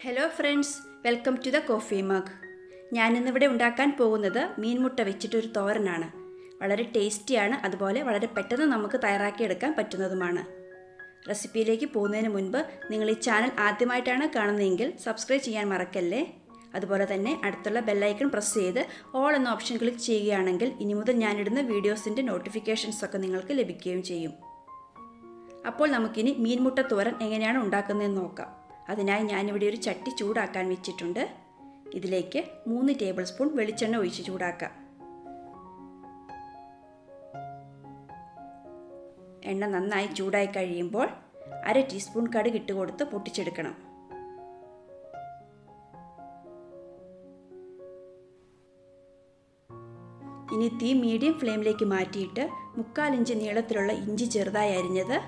hello friends welcome to the coffee mug ഞാനിന്നിവിടെ ഉണ്ടാക്കാൻ പോകുന്നത് മീൻമുട്ട വെച്ചിട്ടൊരു തോരനാണ് വളരെ ടേസ്റ്റിയാണ് അതുപോലെ വളരെ പെട്ടെന്ന് നമുക്ക് തയ്യാറാക്കിയെടുക്കാൻ പറ്റുന്നതുമാണ് റെസിപ്പിയിലേക്ക് പോകുന്നതിന് മുൻപ് നിങ്ങൾ ഈ ചാനൽ ആദ്യമായിട്ടാണ് കാണുന്നതെങ്കിൽ സബ്സ്ക്രൈബ് ചെയ്യാൻ മറക്കല്ലേ അതുപോലെ തന്നെ അടുത്തുള്ള ബെല്ലൈക്കൺ പ്രസ് ചെയ്ത് ഓൾ എന്ന ഓപ്ഷൻ ക്ലിക്ക് ചെയ്യുകയാണെങ്കിൽ ഇനി മുതൽ ഞാനിടുന്ന വീഡിയോസിൻ്റെ നോട്ടിഫിക്കേഷൻസ് ഒക്കെ നിങ്ങൾക്ക് ലഭിക്കുകയും ചെയ്യും അപ്പോൾ നമുക്കിനി മീൻമുട്ട തോരൻ എങ്ങനെയാണ് ഉണ്ടാക്കുന്നതെന്ന് നോക്കാം അതിനായി ഞാനിവിടെ ഒരു ചട്ടി ചൂടാക്കാൻ വെച്ചിട്ടുണ്ട് ഇതിലേക്ക് മൂന്ന് ടേബിൾ സ്പൂൺ വെളിച്ചെണ്ണ ഒഴിച്ച് ചൂടാക്കാം എണ്ണ നന്നായി ചൂടായി കഴിയുമ്പോൾ അര ടീസ്പൂൺ കടുക് ഇട്ട് കൊടുത്ത് പൊട്ടിച്ചെടുക്കണം ഇനി തീ മീഡിയം ഫ്ലെയിമിലേക്ക് മാറ്റിയിട്ട് മുക്കാലിഞ്ച് നീളത്തിലുള്ള ഇഞ്ചി ചെറുതായി അരിഞ്ഞത്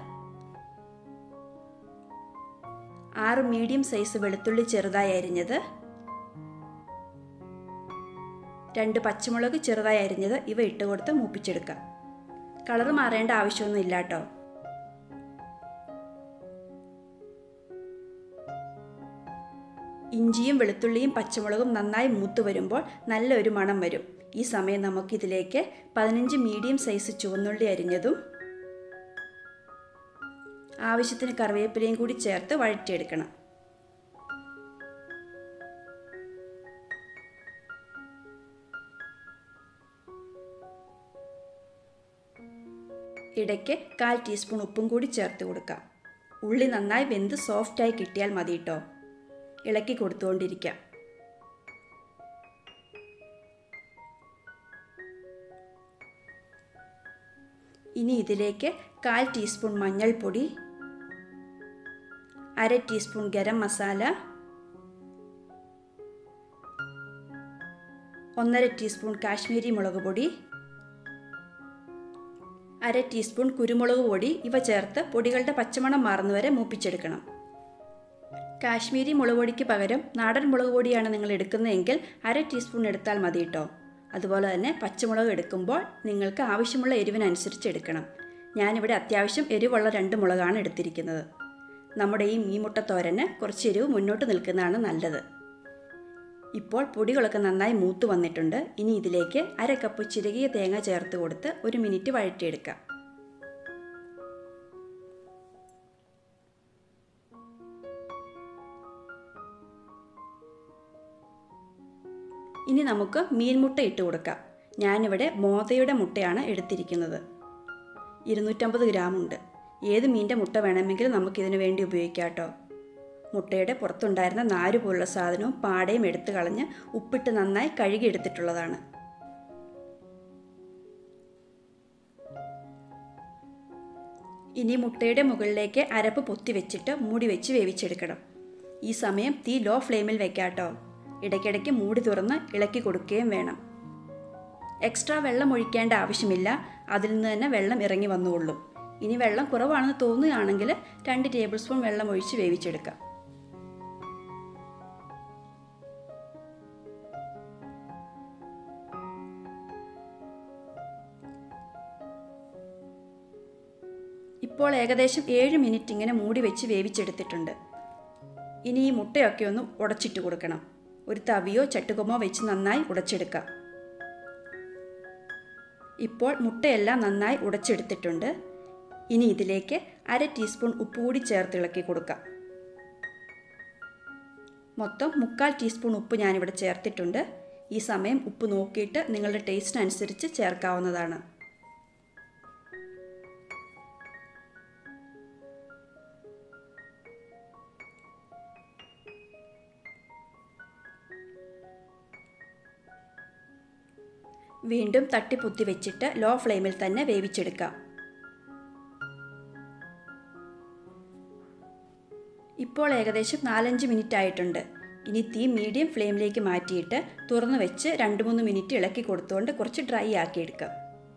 ആറ് മീഡിയം സൈസ് വെളുത്തുള്ളി ചെറുതായി അരിഞ്ഞത് രണ്ട് പച്ചമുളക് ചെറുതായി അരിഞ്ഞത് ഇവ ഇട്ട് കൊടുത്ത് മൂപ്പിച്ചെടുക്കാം കളർ മാറേണ്ട ആവശ്യമൊന്നും ഇല്ല കേട്ടോ ഇഞ്ചിയും വെളുത്തുള്ളിയും പച്ചമുളകും നന്നായി മൂത്ത് വരുമ്പോൾ നല്ലൊരു മണം വരും ഈ സമയം നമുക്കിതിലേക്ക് പതിനഞ്ച് മീഡിയം സൈസ് ചുവന്നുള്ളി അരിഞ്ഞതും ആവശ്യത്തിന് കറിവേപ്പിലയും കൂടി ചേർത്ത് വഴറ്റിയെടുക്കണം ഇടയ്ക്ക് കാൽ ടീസ്പൂൺ ഉപ്പും കൂടി ചേർത്ത് കൊടുക്കാം ഉള്ളി നന്നായി വെന്ത് സോഫ്റ്റായി കിട്ടിയാൽ മതി കേട്ടോ ഇളക്കി കൊടുത്തുകൊണ്ടിരിക്കാം ഇനി ഇതിലേക്ക് കാൽ ടീസ്പൂൺ മഞ്ഞൾപ്പൊടി അര ടീസ്പൂൺ ഗരം മസാല ഒന്നര ടീസ്പൂൺ കാശ്മീരി മുളക് പൊടി അര ടീസ്പൂൺ കുരുമുളക് പൊടി ഇവ ചേർത്ത് പൊടികളുടെ പച്ചമണം മാറുന്നവരെ മൂപ്പിച്ചെടുക്കണം കാശ്മീരി മുളക് പൊടിക്ക് പകരം നാടൻ മുളക് പൊടിയാണ് നിങ്ങൾ എടുക്കുന്നതെങ്കിൽ അര ടീസ്പൂൺ എടുത്താൽ മതി കേട്ടോ അതുപോലെ തന്നെ പച്ചമുളക് എടുക്കുമ്പോൾ നിങ്ങൾക്ക് ആവശ്യമുള്ള എരിവിനനുസരിച്ച് എടുക്കണം ഞാനിവിടെ അത്യാവശ്യം എരിവുള്ള രണ്ട് മുളകാണ് എടുത്തിരിക്കുന്നത് നമ്മുടെ ഈ മീൻമുട്ട തോരന് കുറച്ച് എരിവ് മുന്നോട്ട് നിൽക്കുന്നതാണ് നല്ലത് ഇപ്പോൾ പൊടികളൊക്കെ നന്നായി മൂത്ത് വന്നിട്ടുണ്ട് ഇനി ഇതിലേക്ക് അര കപ്പ് ചിരകിയ തേങ്ങ ചേർത്ത് കൊടുത്ത് ഒരു മിനിറ്റ് വഴറ്റിയെടുക്കാം ഇനി നമുക്ക് മീൻമുട്ട ഇട്ട് കൊടുക്കാം ഞാനിവിടെ മോതയുടെ മുട്ടയാണ് എടുത്തിരിക്കുന്നത് ഇരുന്നൂറ്റമ്പത് ഗ്രാം ഉണ്ട് ഏത് മീൻ്റെ മുട്ട വേണമെങ്കിലും നമുക്കിതിനു വേണ്ടി ഉപയോഗിക്കാം കേട്ടോ മുട്ടയുടെ പുറത്തുണ്ടായിരുന്ന നാര് പോലുള്ള സാധനവും പാടയും എടുത്തു കളഞ്ഞ് ഉപ്പിട്ട് നന്നായി കഴുകി എടുത്തിട്ടുള്ളതാണ് ഇനി മുട്ടയുടെ മുകളിലേക്ക് അരപ്പ് പൊത്തി വെച്ചിട്ട് മൂടി വെച്ച് വേവിച്ചെടുക്കണം ഈ സമയം തീ ലോ ഫ്ലെയിമിൽ വെക്കാട്ടോ ഇടയ്ക്കിടയ്ക്ക് മൂടി തുറന്ന് ഇളക്കി കൊടുക്കുകയും വേണം എക്സ്ട്രാ വെള്ളം ഒഴിക്കേണ്ട ആവശ്യമില്ല അതിൽ നിന്ന് തന്നെ വെള്ളം ഇറങ്ങി വന്നുകൊള്ളും ഇനി വെള്ളം കുറവാണെന്ന് തോന്നുകയാണെങ്കിൽ രണ്ട് ടേബിൾ സ്പൂൺ വെള്ളം ഒഴിച്ച് വേവിച്ചെടുക്കാം ഇപ്പോൾ ഏകദേശം ഏഴ് മിനിറ്റ് ഇങ്ങനെ മൂടി വെച്ച് വേവിച്ചെടുത്തിട്ടുണ്ട് ഇനി ഈ മുട്ടയൊക്കെ ഒന്ന് ഉടച്ചിട്ട് കൊടുക്കണം ഒരു തവിയോ ചട്ടുകമോ വെച്ച് നന്നായി ഉടച്ചെടുക്കാം ഇപ്പോൾ മുട്ടയെല്ലാം നന്നായി ഉടച്ചെടുത്തിട്ടുണ്ട് ഇനി ഇതിലേക്ക് അര ടീസ്പൂൺ ഉപ്പ് കൂടി ചേർത്ത് ഇളക്കി കൊടുക്കാം മൊത്തം മുക്കാൽ ടീസ്പൂൺ ഉപ്പ് ഞാനിവിടെ ചേർത്തിട്ടുണ്ട് ഈ സമയം ഉപ്പ് നോക്കിയിട്ട് നിങ്ങളുടെ ടേസ്റ്റിനനുസരിച്ച് ചേർക്കാവുന്നതാണ് വീണ്ടും തട്ടിപ്പൊത്തി വെച്ചിട്ട് ലോ ഫ്ലെയിമിൽ തന്നെ വേവിച്ചെടുക്കാം ഇപ്പോൾ ഏകദേശം നാലഞ്ച് മിനിറ്റ് ആയിട്ടുണ്ട് ഇനി തീ മീഡിയം ഫ്ലെയിമിലേക്ക് മാറ്റിയിട്ട് തുറന്നു വെച്ച് രണ്ട് മൂന്ന് മിനിറ്റ് ഇളക്കി കൊടുത്തുകൊണ്ട് കുറച്ച് ഡ്രൈ ആക്കിയെടുക്കാം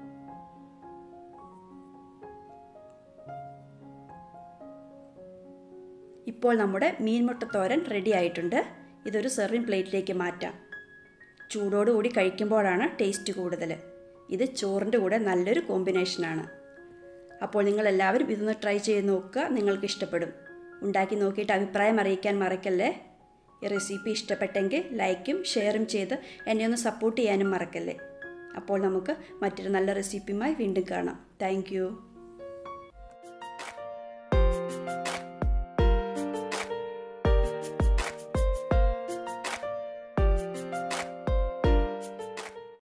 ഇപ്പോൾ നമ്മുടെ മീൻമുട്ട തോരൻ റെഡി ആയിട്ടുണ്ട് ഇതൊരു സെർവിങ് പ്ലേറ്റിലേക്ക് മാറ്റാം ചൂടോടുകൂടി കഴിക്കുമ്പോഴാണ് ടേസ്റ്റ് കൂടുതൽ ഇത് ചോറിൻ്റെ കൂടെ നല്ലൊരു കോമ്പിനേഷനാണ് അപ്പോൾ നിങ്ങളെല്ലാവരും ഇതൊന്ന് ട്രൈ ചെയ്ത് നോക്കുക നിങ്ങൾക്ക് ഇഷ്ടപ്പെടും ഉണ്ടാക്കി നോക്കിയിട്ട് അഭിപ്രായം അറിയിക്കാൻ മറക്കല്ലേ ഈ റെസിപ്പി ഇഷ്ടപ്പെട്ടെങ്കിൽ ലൈക്കും ഷെയറും ചെയ്ത് എന്നെ ഒന്ന് സപ്പോർട്ട് ചെയ്യാനും മറക്കല്ലേ അപ്പോൾ നമുക്ക് മറ്റൊരു നല്ല റെസിപ്പിയുമായി വീണ്ടും കാണാം താങ്ക്